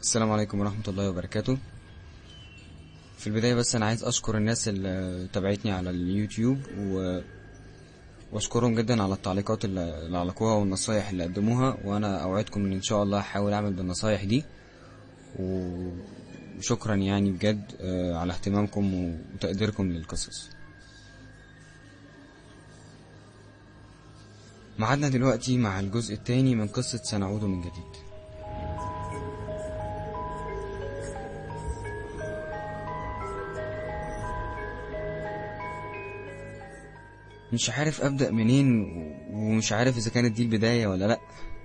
السلام عليكم ورحمة الله وبركاته في البداية بس أنا عايز أشكر الناس اللي تابعتني على اليوتيوب و... وأشكرهم جدا على التعليقات اللي اللي علقوها والنصايح اللي قدموها وأنا أوعدكم إن إن شاء الله هحاول أعمل بالنصايح دي و- وشكرا يعني بجد آه، على اهتمامكم وتقديركم للقصص معادنا دلوقتي مع الجزء الثاني من قصة سنعود من جديد مش عارف ابدا منين و- ومش عارف اذا كانت دي البدايه ولا لا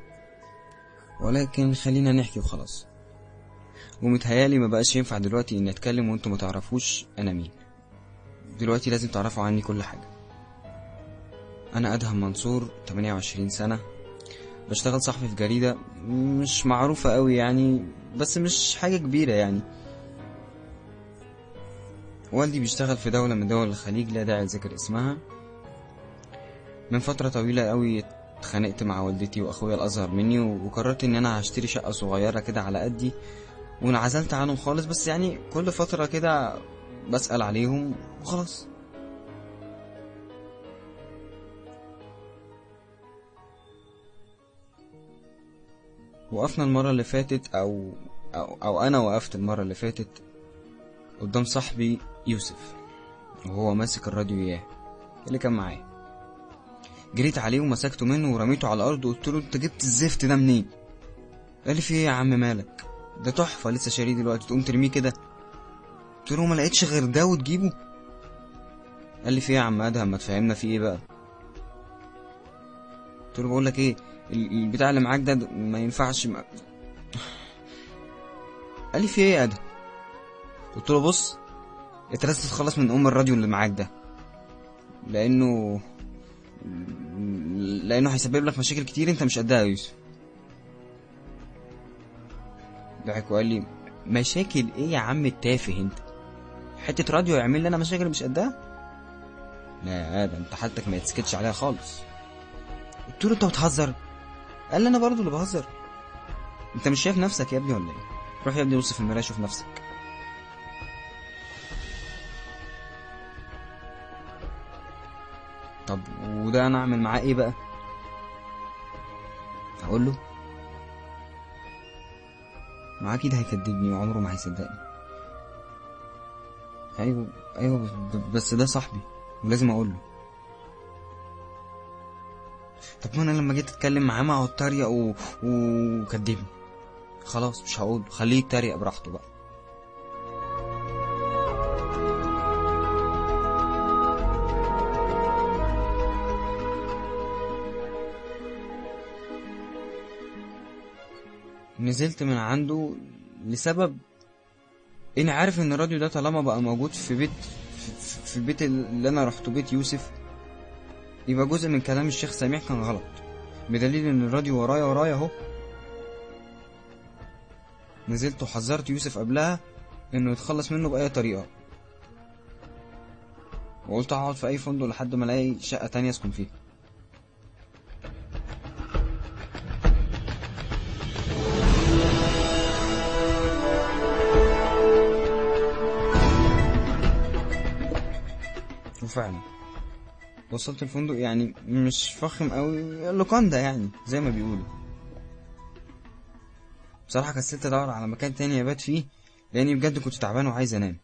ولكن خلينا نحكي وخلاص ومتهيالي ما بقاش ينفع دلوقتي اني اتكلم وانتوا ما تعرفوش انا مين دلوقتي لازم تعرفوا عني كل حاجه انا ادهم منصور 28 سنه بشتغل صحفي في جريده مش معروفه قوي يعني بس مش حاجه كبيره يعني والدي بيشتغل في دولة من دول الخليج لا داعي لذكر اسمها من فترة طويلة قوي اتخانقت مع والدتي واخويا الاصغر مني وقررت ان انا هشتري شقة صغيرة كده على قدي وانعزلت عنهم خالص بس يعني كل فترة كده بسأل عليهم وخلاص وقفنا المرة اللي فاتت أو أو, أو أنا وقفت المرة اللي فاتت قدام صاحبي يوسف وهو ماسك الراديو إياه اللي كان معايا جريت عليه ومسكته منه ورميته على الأرض وقلت له أنت جبت الزفت ده منين؟ قال لي في إيه يا عم مالك؟ ده تحفة لسه شاريه دلوقتي تقوم ترميه كده قلت له ما لقيتش غير ده وتجيبه قال لي في إيه يا عم أدهم ما تفهمنا في إيه بقى قلت له بقول لك إيه ال- البتاع اللي معاك ده ما ينفعش ما... قال لي في إيه يا أدهم قلت له بص انت لازم تتخلص من ام الراديو اللي معاك ده لانه لانه هيسبب لك مشاكل كتير انت مش قدها يا يوسف ضحك وقال لي مشاكل ايه يا عم التافه انت حته راديو يعمل لي انا مشاكل مش قدها لا ده انت حالتك ما يتسكتش عليها خالص قلت له انت بتهزر قال لي انا برضو اللي بهزر انت مش شايف نفسك يا ابني ولا ايه روح يا ابني بص في المرايه شوف نفسك طب وده انا اعمل معاه ايه بقى اقول له ما اكيد هيكدبني وعمره ما هيصدقني ايوه ايوه ب- بس ده صاحبي ولازم اقول له طب ما انا لما جيت اتكلم معاه ما هو اتريق و... وكدبني خلاص مش هقول خليه يتريق براحته بقى نزلت من عنده لسبب اني عارف ان الراديو ده طالما بقى موجود في بيت في, في البيت اللي انا رحته بيت يوسف يبقى جزء من كلام الشيخ سميح كان غلط بدليل ان الراديو ورايا ورايا اهو نزلت وحذرت يوسف قبلها انه يتخلص منه باي طريقه وقلت هقعد في اي فندق لحد ما الاقي شقه تانية اسكن فيها وفعلا وصلت الفندق يعني مش فخم قوي لوكاندا يعني زي ما بيقولوا بصراحة كسلت ادور على مكان تاني ابات فيه لاني بجد كنت تعبان وعايز انام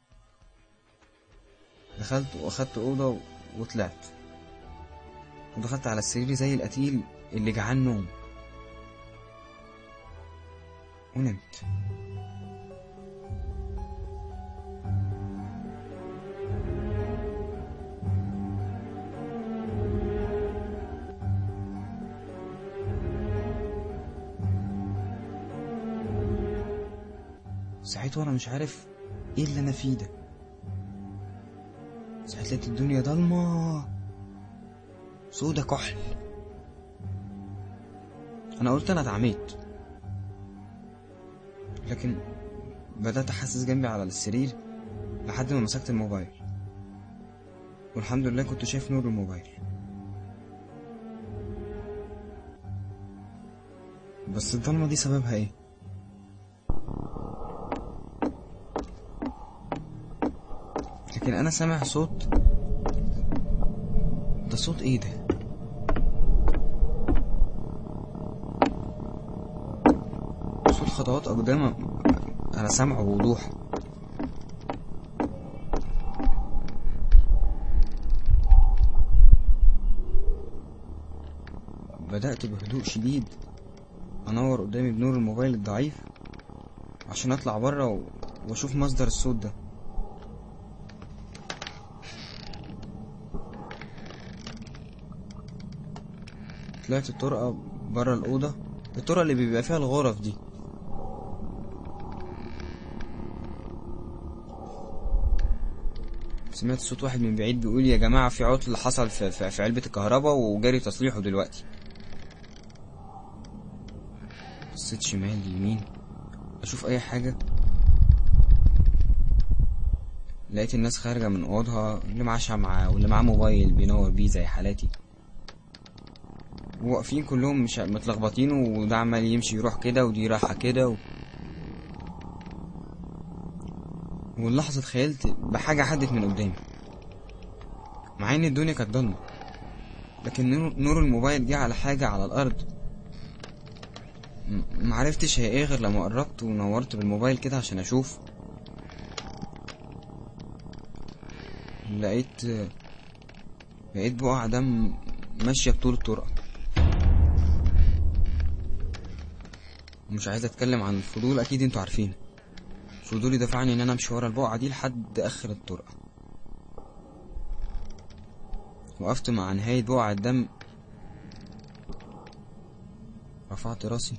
دخلت واخدت اوضة و- وطلعت ودخلت على السرير زي القتيل اللي جعان نوم ونمت صحيت وانا مش عارف ايه اللي انا فيه ده صحيت لقيت الدنيا ضلمة سودا كحل انا قلت انا اتعميت لكن بدأت احسس جنبي على السرير لحد ما مسكت الموبايل والحمد لله كنت شايف نور الموبايل بس الضلمة دي سببها ايه لكن انا سامع صوت ده صوت ايه ده صوت خطوات اقدام انا سامعه بوضوح بدأت بهدوء شديد انور قدامي بنور الموبايل الضعيف عشان اطلع بره و... واشوف مصدر الصوت ده طلعت الطرقة بره الأوضة الطرقة اللي بيبقى فيها الغرف دي سمعت صوت واحد من بعيد بيقول يا جماعة في عطل حصل في, في, في علبة الكهرباء وجاري تصليحه دلوقتي بصيت شمال يمين اشوف اي حاجة لقيت الناس خارجة من اوضها اللي معاه شمعة واللي معاه موبايل بينور بيه زي حالاتي واقفين كلهم مش متلخبطين وده عمال يمشي يروح كده ودي رايحة كده و... واللحظة اتخيلت بحاجة عدت من قدامي مع ان الدنيا كانت ضلمة لكن نور, نور الموبايل جه على حاجة على الأرض م- معرفتش هي ايه غير لما قربت ونورت بالموبايل كده عشان اشوف لقيت لقيت بقع دم ماشية بطول الطرقة مش عايز اتكلم عن الفضول اكيد انتوا عارفين فضولي دفعني ان انا امشي ورا البقعة دي لحد اخر الطرقة وقفت مع نهاية بقع الدم رفعت راسي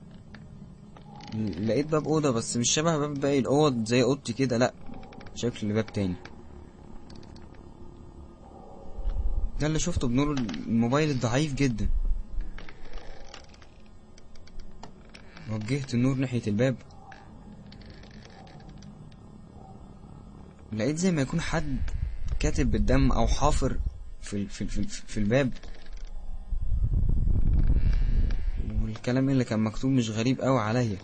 ل- لقيت باب اوضه بس مش شبه باب باقي الاوض زي اوضتي كده لا شكل باب تاني ده اللي شفته بنور الموبايل الضعيف جدا وجهت النور ناحية الباب لقيت زي ما يكون حد كاتب بالدم او حافر في ال- في ال- في, ال- في الباب والكلام اللي كان مكتوب مش غريب قوي عليا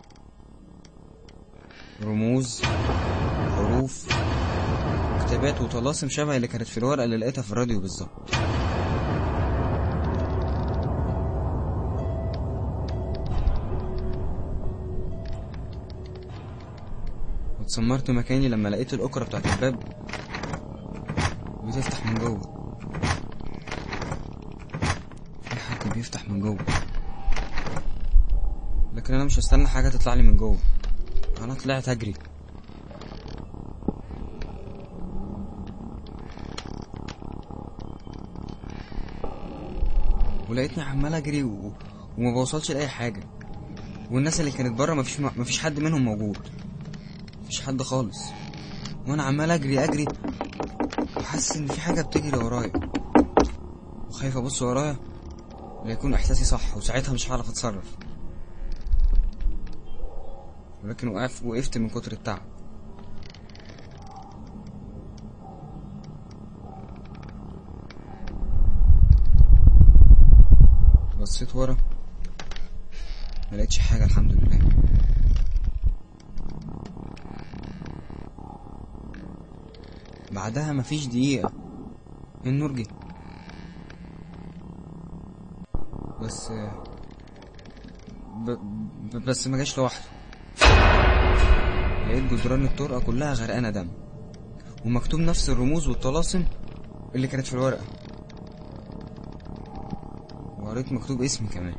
رموز حروف كتابات وطلاسم شبه اللي كانت في الورقة اللي لقيتها في الراديو بالظبط واتسمرت مكاني لما لقيت الأكرة بتاعت الباب بتفتح من جوه في حد بيفتح من جوه لكن انا مش هستنى حاجه تطلع لي من جوه انا طلعت اجري ولقيتني عمال اجري و... وما بوصلش لاي حاجه والناس اللي كانت بره مفيش مفيش حد منهم موجود مفيش حد خالص وانا عمال اجري اجري وحاسس ان في حاجه بتجري ورايا وخايف ابص ورايا ليكون احساسي صح وساعتها مش هعرف اتصرف ولكن وقف وقفت من كتر التعب بصيت ورا ما لقيتش حاجة الحمد لله بعدها مفيش دقيقة النور جه بس ب... ب... بس ما جاش لوحده لقيت جدران الطرقة كلها غرقانة دم ومكتوب نفس الرموز والطلاسم اللي كانت في الورقة وقريت مكتوب اسمي كمان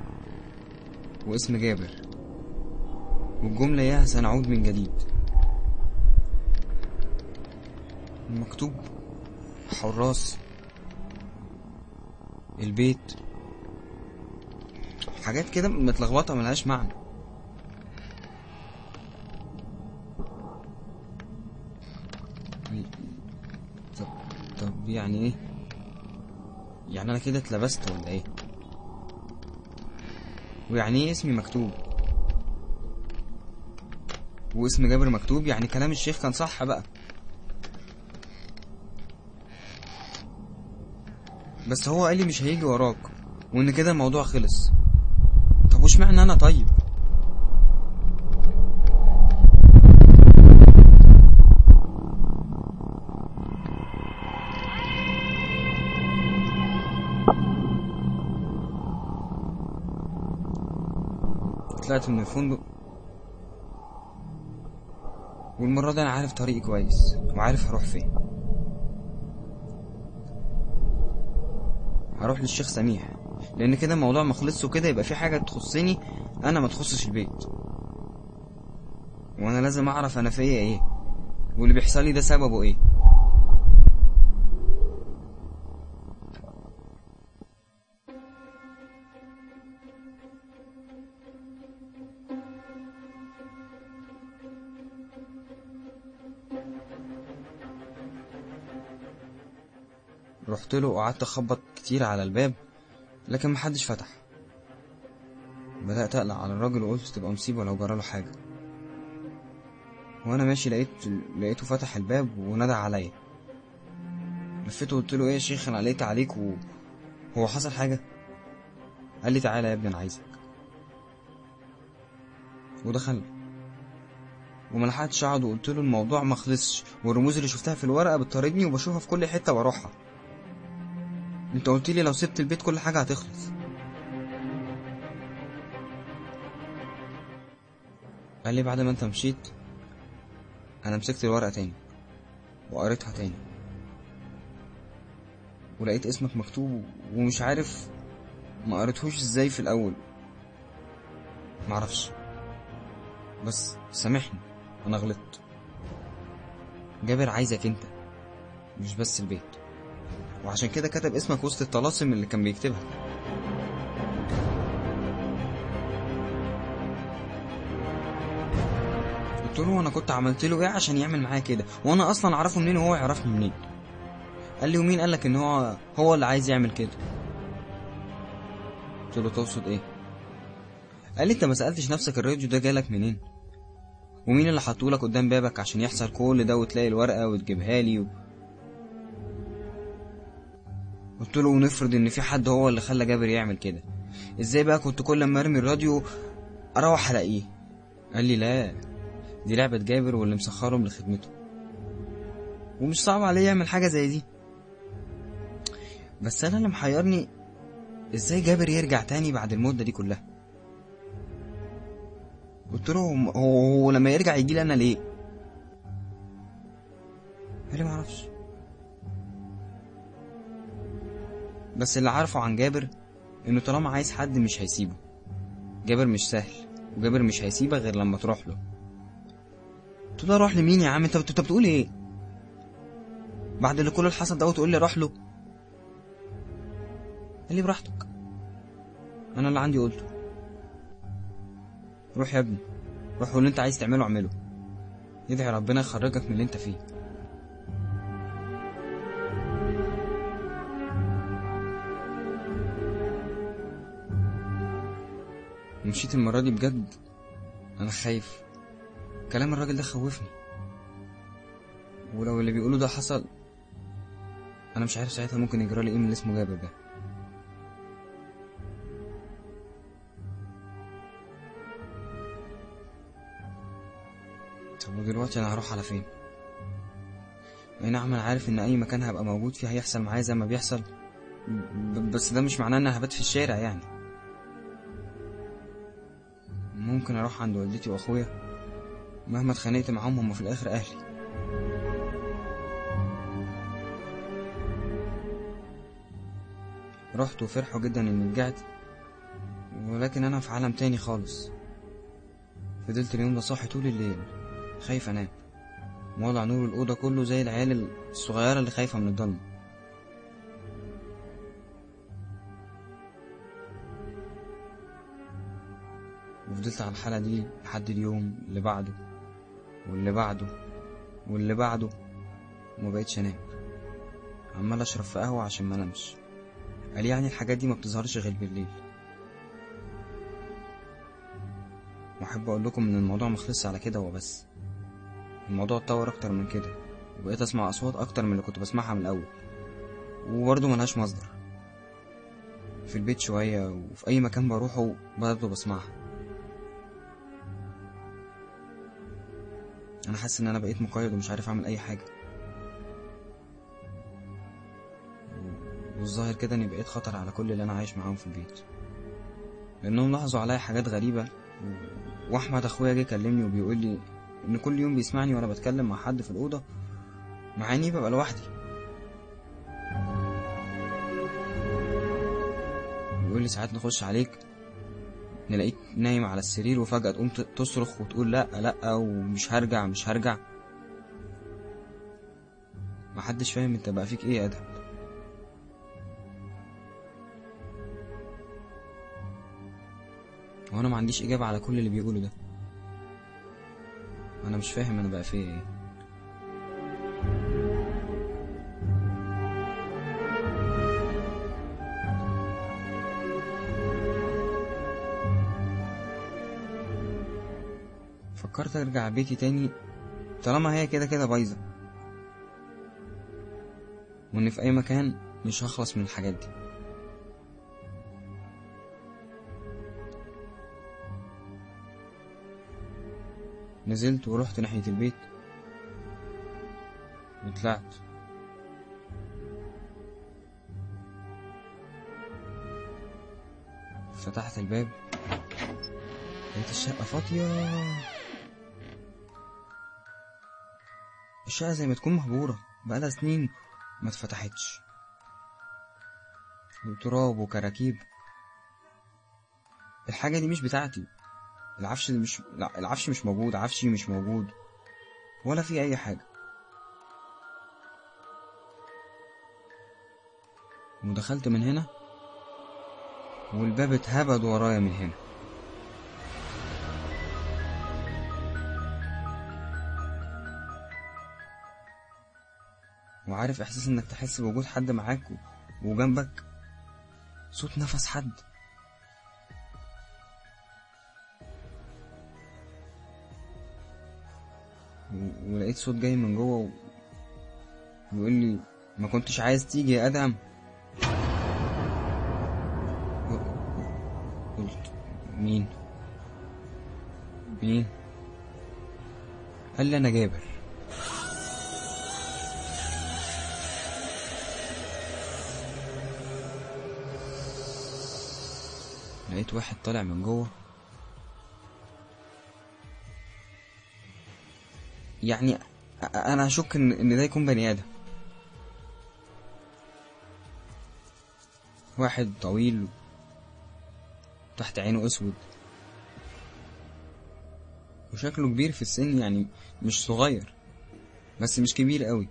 واسم جابر والجملة ياها سنعود من جديد مكتوب حراس البيت حاجات كده متلخبطة ملهاش معنى طب طب يعني ايه يعني انا كده اتلبست ولا ايه ويعني ايه اسمي مكتوب واسم جابر مكتوب يعني كلام الشيخ كان صح بقى بس هو قال لي مش هيجي وراك وان كده الموضوع خلص طب واشمعنى انا طيب طلعت من الفندق والمرة دي أنا عارف طريقي كويس وعارف هروح فين هروح للشيخ سميح لأن كده الموضوع ما خلصش وكده يبقى في حاجة تخصني أنا ما تخصش البيت وأنا لازم أعرف أنا فيا إيه واللي بيحصل لي ده سببه إيه رحت له وقعدت اخبط كتير على الباب لكن محدش فتح بدأت أقلق على الراجل وقلت تبقى مصيبة لو جراله حاجة وأنا ماشي لقيت لقيته فتح الباب ونادى عليا لفيته وقلت له إيه يا شيخ أنا قلقت عليك و... هو حصل حاجة قال لي تعالى يا ابني أنا عايزك ودخل وما لحقتش اقعد وقلت له الموضوع ما خلصش والرموز اللي شفتها في الورقه بتطاردني وبشوفها في كل حته واروحها انت قلت لي لو سبت البيت كل حاجه هتخلص قال لي بعد ما انت مشيت انا مسكت الورقه تاني وقريتها تاني ولقيت اسمك مكتوب ومش عارف ما قريتهوش ازاي في الاول معرفش بس سامحني انا غلطت جابر عايزك انت مش بس البيت وعشان كده كتب اسمك وسط الطلاسم اللي كان بيكتبها قلت له انا كنت عملت له ايه عشان يعمل معايا كده وانا اصلا اعرفه منين وهو يعرفني منين قال لي ومين قالك ان هو هو اللي عايز يعمل كده قلت له تقصد ايه قال لي انت ما سالتش نفسك الراديو ده جالك منين ومين اللي حطولك قدام بابك عشان يحصل كل ده وتلاقي الورقه وتجيبها لي و... قلت له ونفرض ان في حد هو اللي خلى جابر يعمل كده ازاي بقى كنت كل ما ارمي الراديو اروح الاقيه قال لي لا دي لعبه جابر واللي مسخرهم لخدمته ومش صعب عليه يعمل حاجه زي دي بس انا اللي محيرني ازاي جابر يرجع تاني بعد المده دي كلها قلت له هو, هو لما يرجع يجي لي انا ليه قال لي معرفش بس اللي عارفه عن جابر انه طالما عايز حد مش هيسيبه جابر مش سهل وجابر مش هيسيبك غير لما تروح له قلت له اروح لمين يا عم انت انت بتقول ايه بعد اللي كل اللي حصل ده وتقول لي اروح له قال لي براحتك انا اللي عندي قلته روح يا ابني روح واللي انت عايز تعمله اعمله ادعي ربنا يخرجك من اللي انت فيه ومشيت المرة دي بجد أنا خايف كلام الراجل ده خوفني ولو اللي بيقوله ده حصل أنا مش عارف ساعتها ممكن يجرالي إيه من اللي اسمه جابر ده طب ودلوقتي أنا هروح على فين؟ أي نعم أنا عارف إن أي مكان هبقى موجود فيه هيحصل معايا زي ما بيحصل ب- بس ده مش معناه إن أنا هبات في الشارع يعني ممكن اروح عند والدتي واخويا مهما اتخانقت معاهم هم في الاخر اهلي رحت وفرحوا جدا اني رجعت ولكن انا في عالم تاني خالص فضلت اليوم ده صاحي طول الليل خايف انام مولع نور الاوضه كله زي العيال الصغيره اللي خايفه من الضلمه وفضلت على الحالة دي لحد اليوم اللي بعده واللي بعده واللي بعده وما بقتش انام عمال اشرب في قهوة عشان ما انامش قال يعني الحاجات دي ما بتظهرش غير بالليل واحب اقول لكم ان الموضوع مخلصش على كده وبس الموضوع اتطور اكتر من كده وبقيت اسمع اصوات اكتر من اللي كنت بسمعها من الاول وبرضه ملهاش مصدر في البيت شوية وفي أي مكان بروحه برضه بسمعها انا حاسس ان انا بقيت مقيد ومش عارف اعمل اي حاجه والظاهر كده اني بقيت خطر على كل اللي انا عايش معاهم في البيت لانهم لاحظوا عليا حاجات غريبه و- واحمد اخويا جه كلمني وبيقول لي ان كل يوم بيسمعني وانا بتكلم مع حد في الاوضه مع اني ببقى لوحدي بيقول لي ساعات نخش عليك نلاقيك نايم على السرير وفجأة تقوم ت- تصرخ وتقول لا لا ومش هرجع مش هرجع محدش فاهم انت بقى فيك ايه يا ادهم وانا ما عنديش اجابة على كل اللي بيقوله ده انا مش فاهم انا بقى فيا ايه فكرت ارجع بيتي تاني طالما هي كده كده بايظه وان في اي مكان مش هخلص من الحاجات دي نزلت ورحت ناحية البيت وطلعت فتحت الباب لقيت الشقة فاضية الشقة زي ما تكون مهجورة بقالها سنين ما اتفتحتش وتراب وكراكيب الحاجة دي مش بتاعتي العفش اللي مش لا العفش مش موجود عفشي مش موجود ولا في أي حاجة ودخلت من هنا والباب اتهبد ورايا من هنا وعارف احساس انك تحس بوجود حد معاك و- وجنبك صوت نفس حد و- ولقيت صوت جاي من جوه و- ويقول لي ما كنتش عايز تيجي يا ادهم و- قلت مين مين قال لي انا جابر لقيت واحد طالع من جوه يعني أ- انا اشك ان ان ده يكون بني ادم واحد طويل تحت عينه اسود وشكله كبير في السن يعني مش صغير بس مش كبير قوي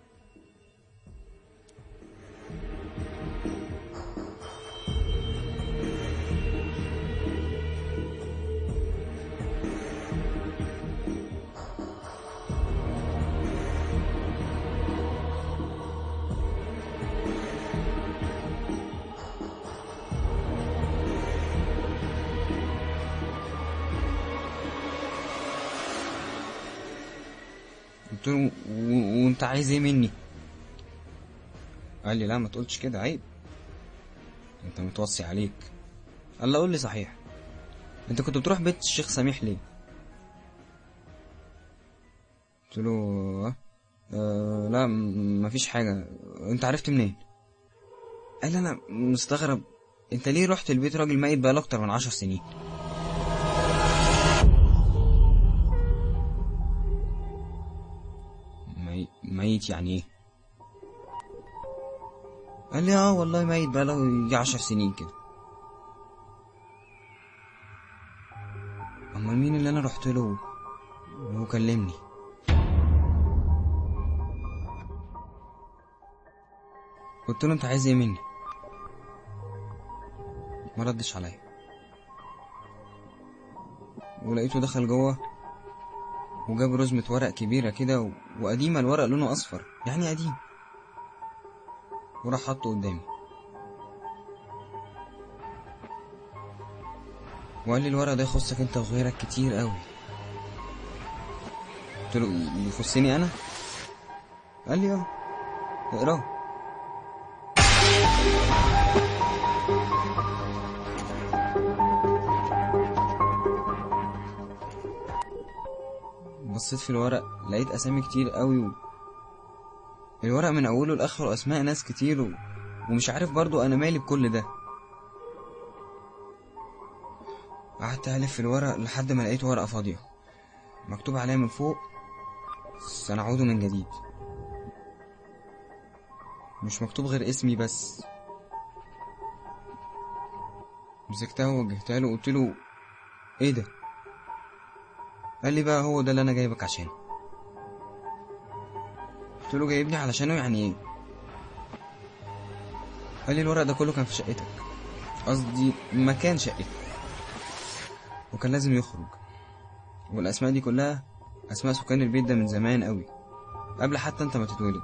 قلت له "و- وانت عايز ايه مني قال لي لا ما تقولش كده عيب انت متوصي عليك قال لي قول لي صحيح انت كنت بتروح بيت الشيخ سميح ليه قلت له "آه، آه لا م- مفيش حاجة انت عرفت منين قال لي انا مستغرب انت ليه رحت البيت راجل ميت بقاله اكتر من عشر سنين مي... ميت يعني ايه قال لي اه والله ميت بقاله يجي عشر سنين كده امال مين اللي انا رحت له وهو كلمني قلت له انت عايز ايه مني ما ردش عليا ولقيته دخل جوه وجاب رزمة ورق كبيرة كده و... وقديمة الورق لونه أصفر يعني قديم وراح حطه قدامي وقال لي الورق ده يخصك انت وغيرك كتير قوي قلت له "ي- يخصني انا قال لي اه اقراه بصيت في الورق لقيت اسامي كتير قوي و... الورق من اوله لاخره اسماء ناس كتير و... ومش عارف برضو انا مالي بكل ده قعد قعدت ألف في الورق لحد ما لقيت ورقة فاضية مكتوب عليها من فوق سنعود من جديد مش مكتوب غير اسمي بس مسكتها ووجهتها له وقلت له ايه ده قال لي بقى هو ده اللي انا جايبك عشانه قلت له جايبني علشانه يعني ايه قال لي الورق ده كله كان في شقتك قصدي مكان شقتك وكان لازم يخرج والاسماء دي كلها اسماء سكان البيت ده من زمان قوي قبل حتى انت ما تتولد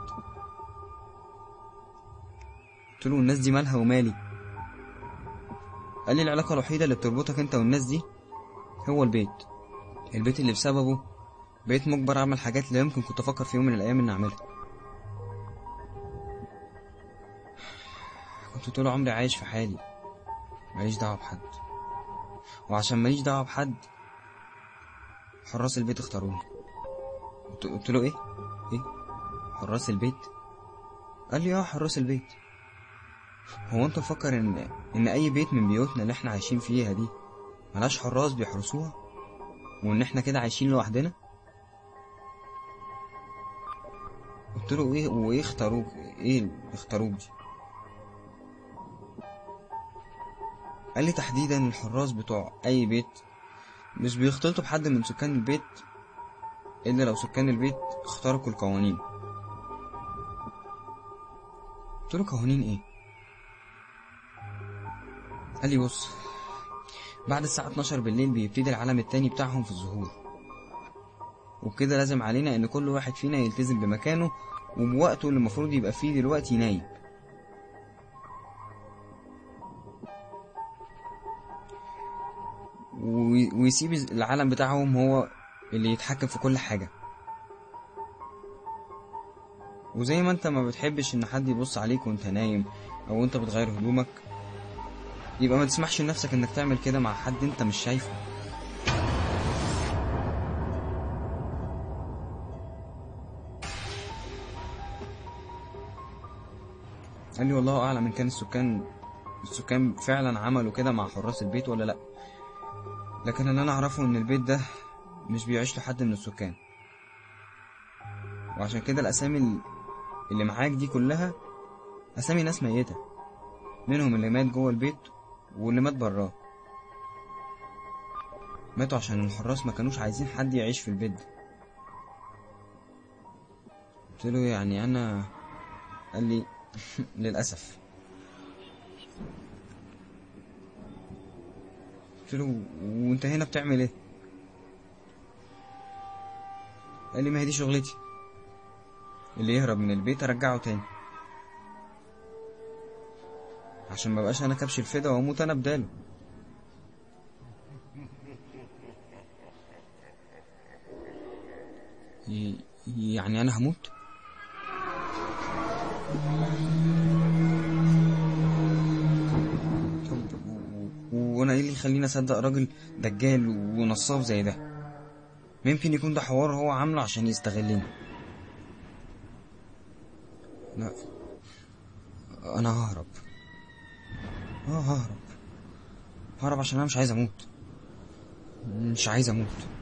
قلت له الناس دي مالها ومالي قال لي العلاقة الوحيدة اللي بتربطك انت والناس دي هو البيت البيت اللي بسببه بقيت مجبر اعمل حاجات لا يمكن كنت افكر في يوم من الايام اني اعملها كنت طول عمري عايش في حالي ماليش دعوة بحد وعشان ماليش دعوة بحد حراس البيت اختاروني قلت- قلت له ايه ايه حراس البيت قال لي اه حراس البيت هو انت مفكر ان ان اي بيت من بيوتنا اللي احنا عايشين فيها دي ملهاش حراس بيحرسوها وان احنا كده عايشين لوحدنا قلت له ايه وايه اختاروك ايه اللي اختاروك دي قال لي تحديدا الحراس بتوع اي بيت مش بيختلطوا بحد من سكان البيت الا لو سكان البيت اخترقوا القوانين قلت له قوانين ايه قال لي بص بعد الساعة 12 بالليل بيبتدي العالم التاني بتاعهم في الظهور وبكده لازم علينا ان كل واحد فينا يلتزم بمكانه وبوقته اللي المفروض يبقى فيه دلوقتي نايم وي- ويسيب العالم بتاعهم هو اللي يتحكم في كل حاجة وزي ما انت ما بتحبش ان حد يبص عليك وانت نايم او انت بتغير هدومك يبقى ما تسمحش لنفسك انك تعمل كده مع حد انت مش شايفه قال لي والله اعلم ان كان السكان السكان فعلا عملوا كده مع حراس البيت ولا لا لكن اللي انا اعرفه ان البيت ده مش بيعيش له حد من السكان وعشان كده الاسامي ال- اللي معاك دي كلها اسامي ناس ميته منهم اللي مات جوه البيت واللي مات براه ماتوا عشان الحراس ما كانوش عايزين حد يعيش في البيت ده قلت له يعني انا قال لي للاسف قلت له وانت هنا بتعمل ايه قال لي ما هي دي شغلتي اللي يهرب من البيت ارجعه تاني عشان ما بقاش انا كبش الفدا واموت انا بداله ي- يعني انا هموت طب و- و- وانا ايه اللي يخليني اصدق راجل دجال ونصاب زي ده ممكن يكون ده حوار هو عامله عشان يستغلني لا انا ههرب اه ههرب ههرب عشان انا مش عايز اموت مش عايز اموت